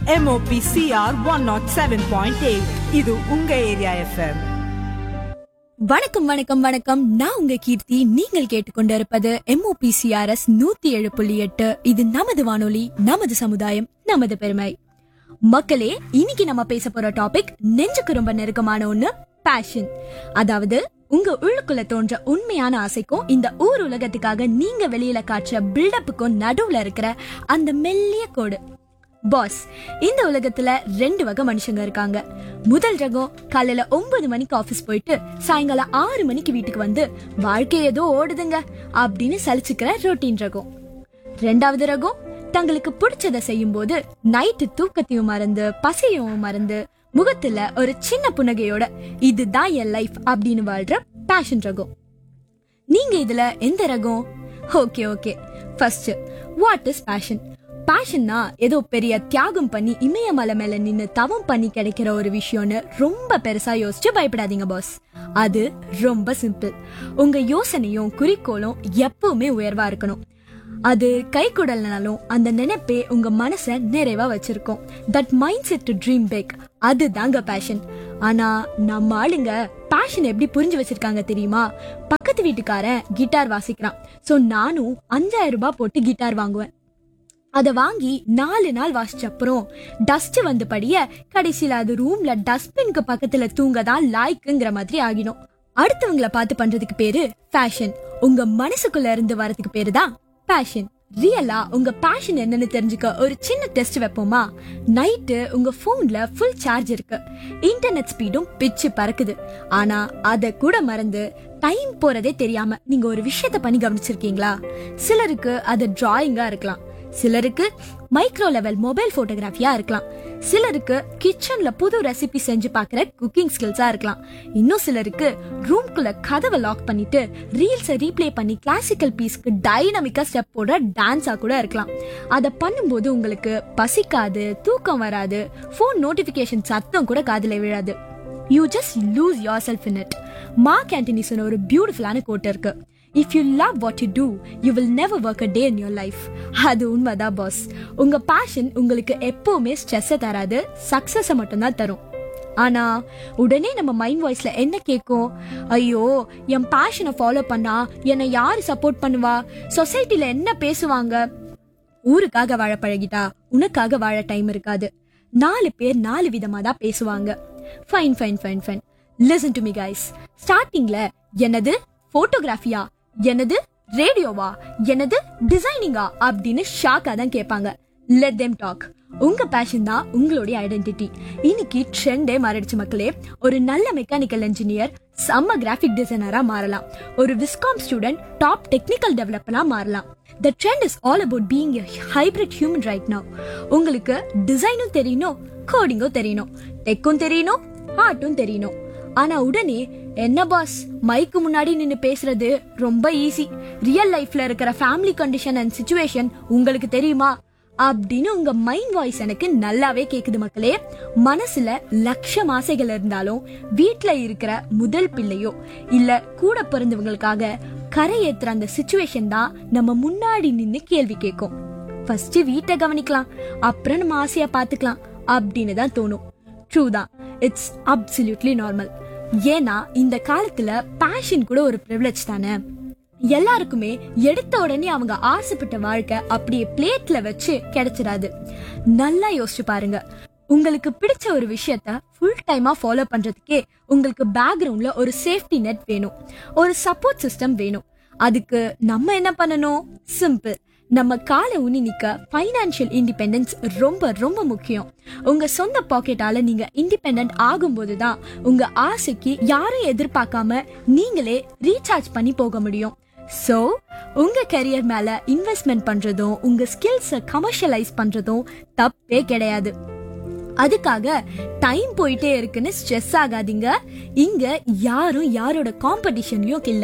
MOPCR 107.8 இது உங்க area FM வணக்கம் வணக்கம் வணக்கம் நான் உங்க கீர்த்தி நீங்கள் கேட்டுக்கொண்டிருப்பது எம்ஓபிசிஆர்எஸ் நூத்தி ஏழு புள்ளி எட்டு இது நமது வானொலி நமது சமுதாயம் நமது பெருமை மக்களே இன்னைக்கு நம்ம பேச போற டாபிக் நெஞ்சுக்கு ரொம்ப நெருக்கமான ஒண்ணு பேஷன் அதாவது உங்க உள்ளுக்குள்ள தோன்ற உண்மையான ஆசைக்கும் இந்த ஊர் உலகத்துக்காக நீங்க வெளியில காட்டுற பில்டப்புக்கும் நடுவுல இருக்கிற அந்த மெல்லிய கோடு பாஸ் இந்த உலகத்துல ரெண்டு வகை மனுஷங்க இருக்காங்க முதல் ரகம் காலையில ஒன்பது மணிக்கு ஆபீஸ் போயிட்டு சாயங்காலம் ஆறு மணிக்கு வீட்டுக்கு வந்து வாழ்க்கை ஏதோ ஓடுதுங்க அப்படின்னு சலிச்சுக்கிற ரொட்டீன் ரகம் ரெண்டாவது ரகம் தங்களுக்கு பிடிச்சத செய்யும் போது நைட்டு தூக்கத்தையும் மறந்து பசியவும் மறந்து முகத்துல ஒரு சின்ன புன்னகையோட இதுதான் என் லைஃப் அப்படின்னு வாழ்ற பேஷன் ரகம் நீங்க இதுல எந்த ரகம் okay okay first what is passion பேஷன்னா ஏதோ பெரிய தியாகம் பண்ணி இமயமலை மேல நின்னு தவம் பண்ணி கிடைக்கிற ஒரு விஷயம்னு ரொம்ப பெருசா யோசிச்சு பயப்படாதீங்க பாஸ் அது ரொம்ப சிம்பிள் உங்க யோசனையும் குறிக்கோளும் எப்பவுமே உயர்வா இருக்கணும் அது கை குடல்னாலும் அந்த நினைப்பே உங்க மனசை நிறைவா வச்சிருக்கும் that mind set to dream big அது தாங்க பேஷன் ஆனா நம்ம ஆளுங்க பேஷன் எப்படி புரிஞ்சு வச்சிருக்காங்க தெரியுமா பக்கத்து வீட்டுக்காரன் கிட்டார் வாசிக்கிறான் சோ நானும் அஞ்சாயிரம் ரூபாய் போட்டு கிட்டார் வாங்குவேன் அத வாங்கி நாலு நாள் வாசிச்ச அப்புறம் டஸ்ட் வந்து படிய கடைசியில அது ரூம்ல டஸ்ட்பின்க்கு பக்கத்துல தூங்க தான் லாய்க்குங்கிற மாதிரி ஆகிடும் அடுத்தவங்கள பார்த்து பண்றதுக்கு பேரு ஃபேஷன் உங்க மனசுக்குள்ள இருந்து வரதுக்கு பேரு தான் பேஷன் ரியலா உங்க பேஷன் என்னன்னு தெரிஞ்சுக்க ஒரு சின்ன டெஸ்ட் வைப்போமா நைட்டு உங்க போன்ல ஃபுல் சார்ஜ் இருக்கு இன்டர்நெட் ஸ்பீடும் பிச்சு பறக்குது ஆனா அத கூட மறந்து டைம் போறதே தெரியாம நீங்க ஒரு விஷயத்த பண்ணி கவனிச்சிருக்கீங்களா சிலருக்கு அது டிராயிங்கா இருக்கலாம் சிலருக்கு மைக்ரோ லெவல் மொபைல் போட்டோகிராஃபியா இருக்கலாம் சிலருக்கு கிச்சன்ல புது ரெசிபி செஞ்சு பாக்குற குக்கிங் ஸ்கில்ஸா இருக்கலாம் இன்னும் சிலருக்கு ரூம்குள்ள கதவை லாக் பண்ணிட்டு ரீல்ஸை ரீப்ளே பண்ணி கிளாசிக்கல் பீஸ்க்கு டைனமிக்கா ஸ்டெப் போட டான்ஸா கூட இருக்கலாம் அதை பண்ணும்போது உங்களுக்கு பசிக்காது தூக்கம் வராது ஃபோன் நோட்டிபிகேஷன் சத்தம் கூட காதுல விழாது you just lose yourself in it Mark Anthony சொன்ன ஒரு பியூட்டிஃபுல்லான கோட் இருக்கு if you love what you do you will never work a day in your life அது உண்மைதான் பாஸ் உங்க பேஷன் உங்களுக்கு எப்பவுமே ஸ்ட்ரெஸ்ஸை தராது சக்சஸை மட்டும்தான் தரும் ஆனா உடனே நம்ம மைண்ட் வாய்ஸ்ல என்ன கேட்கும் ஐயோ என் பேஷனை ஃபாலோ பண்ணா என்னை யாரு சப்போர்ட் பண்ணுவா சொசைட்டில என்ன பேசுவாங்க ஊருக்காக வாழ பழகிட்டா உனக்காக வாழ டைம் இருக்காது நாலு பேர் நாலு விதமா தான் பேசுவாங்க fine fine fine fine listen to me guys ஸ்டார்டிங்ல என்னது போட்டோகிராஃபியா என்னது ரேடியோவா என்னது டிசைனிங்கா அப்படின்னு ஷாக்கா தான் கேட்பாங்க லெட் தேம் டாக் உங்க பேஷன் தான் உங்களுடைய ஐடென்டிட்டி இன்னைக்கு ட்ரெண்டே மாறிடுச்சு மக்களே ஒரு நல்ல மெக்கானிக்கல் இன்ஜினியர் செம்ம கிராஃபிக் டிசைனரா மாறலாம் ஒரு விஸ்காம் ஸ்டூடெண்ட் டாப் டெக்னிக்கல் டெவலப்பரா மாறலாம் the trend is all about being a hybrid human right now உங்களுக்கு டிசைனும் தெரியணும் கோடிங்கும் தெரியணும் டெக்கும் தெரியணும் ஆர்ட்டும் தெரியணும் ஆனா உடனே என்ன பாஸ் மைக்கு முன்னாடி நின்னு பேசுறது ரொம்ப ஈஸி ரியல் லைஃப்ல இருக்கிற ஃபேமிலி கண்டிஷன் அண்ட் சுச்சுவேஷன் உங்களுக்கு தெரியுமா அப்படின்னு உங்க மைண்ட் வாய்ஸ் எனக்கு நல்லாவே கேக்குது மக்களே மனசுல லட்சம் ஆசைகள் இருந்தாலும் வீட்ல இருக்கிற முதல் பிள்ளையோ இல்ல கூட பிறந்தவங்களுக்காக கரை ஏத்துற அந்த சுச்சுவேஷன் தான் நம்ம முன்னாடி நின்னு கேள்வி கேட்கும் ஃபர்ஸ்ட் வீட்டை கவனிக்கலாம் அப்புறம் நம்ம ஆசையா பாத்துக்கலாம் அப்படின்னு தான் தோணும் ட்ரூ தான் இட்ஸ் அப்சல்யூட்லி நார்மல் ஏன்னா இந்த காலத்துல பேஷன் கூட ஒரு ப்ரிவிலேஜ் தானே எல்லாருக்குமே எடுத்த உடனே அவங்க ஆசைப்பட்ட வாழ்க்கை அப்படியே பிளேட்ல வச்சு கிடைச்சிடாது நல்லா யோசிச்சு பாருங்க உங்களுக்கு பிடிச்ச ஒரு விஷயத்த ஃபுல் டைமா ஃபாலோ பண்றதுக்கே உங்களுக்கு பேக்ரவுண்ட்ல ஒரு சேஃப்டி நெட் வேணும் ஒரு சப்போர்ட் சிஸ்டம் வேணும் அதுக்கு நம்ம என்ன பண்ணணும் சிம்பிள் நம்ம காலை ஊனி நிக்க ஃபைனான்சியல் இண்டிபெண்டன்ஸ் ரொம்ப ரொம்ப முக்கியம் உங்க சொந்த பாக்கெட்டால நீங்க இண்டிபெண்டன்ட் ஆகும்போது தான் உங்க ஆசைக்கு யாரும் எதிர்பார்க்காம நீங்களே ரீசார்ஜ் பண்ணி போக முடியும் சோ உங்க கரியர் மேல இன்வெஸ்ட்மெண்ட் பண்றதும் உங்க ஸ்கில்ஸ கமர்ஷியலைஸ் பண்றதும் தப்பே கிடையாது அதுக்காக டைம் போயிட்டே இருக்குன்னு ஸ்ட்ரெஸ் ஆகாதீங்க இங்க யாரும் யாரோட காம்படிஷன்லயும் இல்ல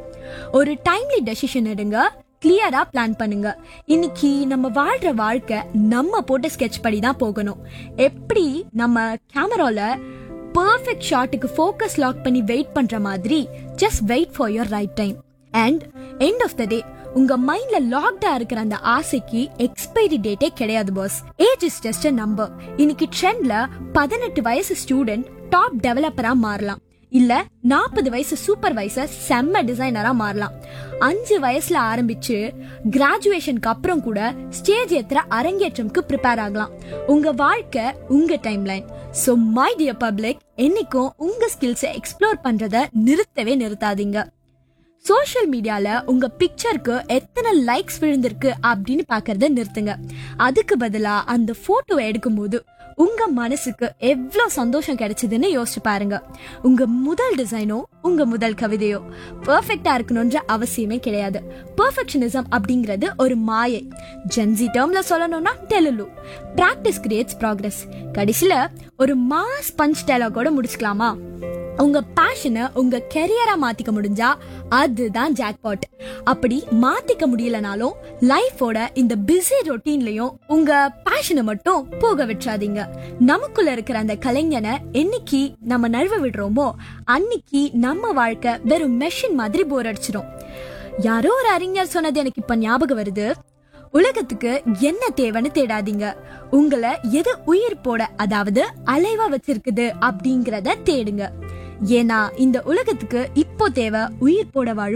ஒரு டைம்லி டெசிஷன் எடுங்க கிளியரா பிளான் பண்ணுங்க இன்னைக்கு நம்ம வாழ்ற வாழ்க்கை நம்ம போட்ட ஸ்கெட்ச் படி தான் போகணும் எப்படி நம்ம கேமரால பர்ஃபெக்ட் ஷாட்டுக்கு ஃபோக்கஸ் லாக் பண்ணி வெயிட் பண்ற மாதிரி just wait for your right time and end of the day உங்க மைண்ட்ல லாக்டா இருக்கிற அந்த ஆசைக்கு எக்ஸ்பைரி டேட்டே கிடையாது boss age is just number இன்னைக்கு ட்ரெண்ட்ல பதினெட்டு வயசு ஸ்டூடெண்ட் டாப் டெவலப்பரா மாறலாம் இல்ல நாற்பது வயசு சூப்பர்வைசர் செம்ம டிசைனரா மாறலாம் அஞ்சு வயசுல ஆரம்பிச்சு கிராஜுவேஷனுக்கு அப்புறம் கூட ஸ்டேஜ் ஏத்துற அரங்கேற்றம்க்கு ப்ரிப்பேர் ஆகலாம் உங்க வாழ்க்கை உங்க timeline so my dear public என்னைக்கும் உங்க ஸ்கில்ஸை எக்ஸ்ப்ளோர் பண்றத நிறுத்தவே நிறுத்தாதீங்க சோஷியல் மீடியால உங்க பிக்சருக்கு எத்தனை லைக்ஸ் விழுந்திருக்கு அப்படின்னு பாக்குறத நிறுத்துங்க அதுக்கு பதிலா அந்த போட்டோ எடுக்கும்போது உங்க மனசுக்கு எவ்வளவு சந்தோஷம் கிடைச்சதுன்னு யோசிச்சு பாருங்க உங்க முதல் டிசைனோ உங்க முதல் கவிதையோ பெர்ஃபெக்டா இருக்கணும்ன்ற அவசியமே கிடையாது பெர்ஃபெக்ஷனிசம் அப்படிங்கிறது ஒரு மாயை ஜென்சி டேர்ம்ல சொல்லணும்னா டெலுலு பிராக்டிஸ் கிரியேட்ஸ் ப்ராக்ரஸ் கடைசியில ஒரு மாஸ் பஞ்ச் டயலாகோட முடிச்சுக்கலாமா உங்க பேஷனை உங்க கெரியரா மாத்திக்க முடிஞ்சா அதுதான் ஜாக்பாட் அப்படி மாத்திக்க முடியலனாலும் லைஃபோட இந்த பிஸி ரொட்டீன்லயும் உங்க பேஷனை மட்டும் போக விட்டுறாதீங்க நமக்குள்ள இருக்கிற அந்த கலைஞனை என்னைக்கு நம்ம நழுவ விடுறோமோ அன்னைக்கு நம்ம வாழ்க்கை வெறும் மெஷின் மாதிரி போர் அடிச்சிடும் யாரோ ஒரு அறிஞர் சொன்னது எனக்கு இப்ப ஞாபகம் வருது உலகத்துக்கு என்ன தேவைன்னு தேடாதீங்க உங்களை எது உயிர் போட அதாவது அலைவா வச்சிருக்குது அப்படிங்கறத தேடுங்க ஏன்னா இந்த உலகத்துக்கு இப்போ தேவை உயிர் போட வாழும்